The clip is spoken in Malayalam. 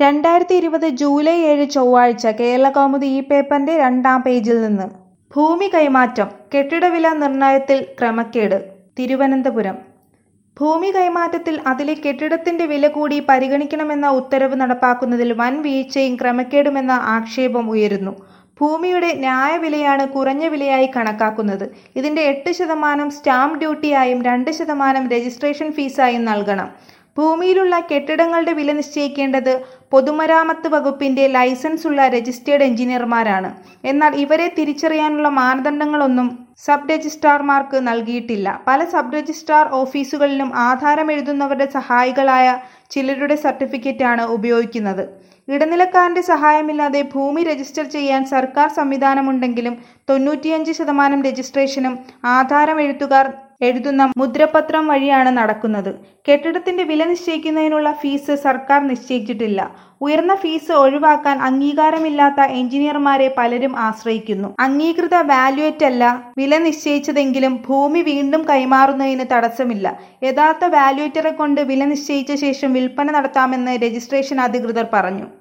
രണ്ടായിരത്തി ഇരുപത് ജൂലൈ ഏഴ് ചൊവ്വാഴ്ച കേരളകൗമുദി ഈ പേപ്പറിന്റെ രണ്ടാം പേജിൽ നിന്ന് ഭൂമി കൈമാറ്റം കെട്ടിടവില നിർണയത്തിൽ ക്രമക്കേട് തിരുവനന്തപുരം ഭൂമി കൈമാറ്റത്തിൽ അതിലെ കെട്ടിടത്തിന്റെ വില കൂടി പരിഗണിക്കണമെന്ന ഉത്തരവ് നടപ്പാക്കുന്നതിൽ വൻ വീഴ്ചയും ക്രമക്കേടുമെന്ന ആക്ഷേപം ഉയരുന്നു ഭൂമിയുടെ ന്യായവിലയാണ് കുറഞ്ഞ വിലയായി കണക്കാക്കുന്നത് ഇതിന്റെ എട്ട് ശതമാനം സ്റ്റാമ്പ് ഡ്യൂട്ടിയായും രണ്ട് ശതമാനം രജിസ്ട്രേഷൻ ഫീസായും നൽകണം ഭൂമിയിലുള്ള കെട്ടിടങ്ങളുടെ വില നിശ്ചയിക്കേണ്ടത് പൊതുമരാമത്ത് വകുപ്പിന്റെ ലൈസൻസ് ഉള്ള രജിസ്റ്റേർഡ് എഞ്ചിനീയർമാരാണ് എന്നാൽ ഇവരെ തിരിച്ചറിയാനുള്ള മാനദണ്ഡങ്ങളൊന്നും സബ് രജിസ്ട്രാർമാർക്ക് നൽകിയിട്ടില്ല പല സബ് രജിസ്ട്രാർ ഓഫീസുകളിലും ആധാരം എഴുതുന്നവരുടെ സഹായികളായ ചിലരുടെ സർട്ടിഫിക്കറ്റാണ് ഉപയോഗിക്കുന്നത് ഇടനിലക്കാരന്റെ സഹായമില്ലാതെ ഭൂമി രജിസ്റ്റർ ചെയ്യാൻ സർക്കാർ സംവിധാനമുണ്ടെങ്കിലും തൊണ്ണൂറ്റിയഞ്ച് ശതമാനം രജിസ്ട്രേഷനും ആധാരം എഴുത്തുകാർ എഴുതുന്ന മുദ്രപത്രം വഴിയാണ് നടക്കുന്നത് കെട്ടിടത്തിന്റെ വില നിശ്ചയിക്കുന്നതിനുള്ള ഫീസ് സർക്കാർ നിശ്ചയിച്ചിട്ടില്ല ഉയർന്ന ഫീസ് ഒഴിവാക്കാൻ അംഗീകാരമില്ലാത്ത എഞ്ചിനീയർമാരെ പലരും ആശ്രയിക്കുന്നു അംഗീകൃത വാല്യുവേറ്റ് അല്ല വില നിശ്ചയിച്ചതെങ്കിലും ഭൂമി വീണ്ടും കൈമാറുന്നതിന് തടസ്സമില്ല യഥാർത്ഥ വാല്യുവേറ്ററെ കൊണ്ട് വില നിശ്ചയിച്ച ശേഷം വിൽപ്പന നടത്താമെന്ന് രജിസ്ട്രേഷൻ അധികൃതർ പറഞ്ഞു